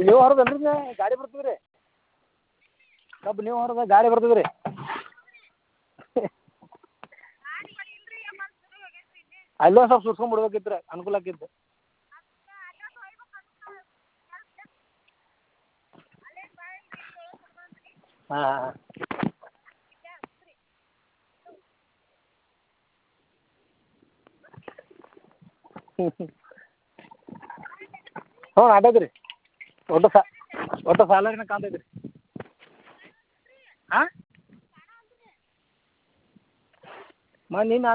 ನೀವು ಹೊರದಲ್ರಿ ಗಾಡಿ ಬರ್ತದೆ ರೀ ಕಬ್ಬು ನೀವು ಹೊರದ ಗಾಡಿ ಬರ್ತದೆ ರೀ ಅಲ್ಲೇ ಒಂದು ಸ್ವಲ್ಪ ಸುರ್ಸ್ಕೊಂಬಿಡ್ಬೇಕಿತ್ತು ರೀ ಅನುಕೂಲ ಆಕಿತ್ತು ಹಾಂ ಹಾಂ ಹ್ಞೂ ಹ್ಞೂ ಹ್ಞೂ ಅಡ್ಡಾತು ರೀ ಒಟ್ಟು ಸಾ ಒಟ್ಟು ಸಾಲಾಗಿನ ಕಾಣ್ತೈತೆ ರೀ ಹಾಂ ಮ ನಿನ್ನ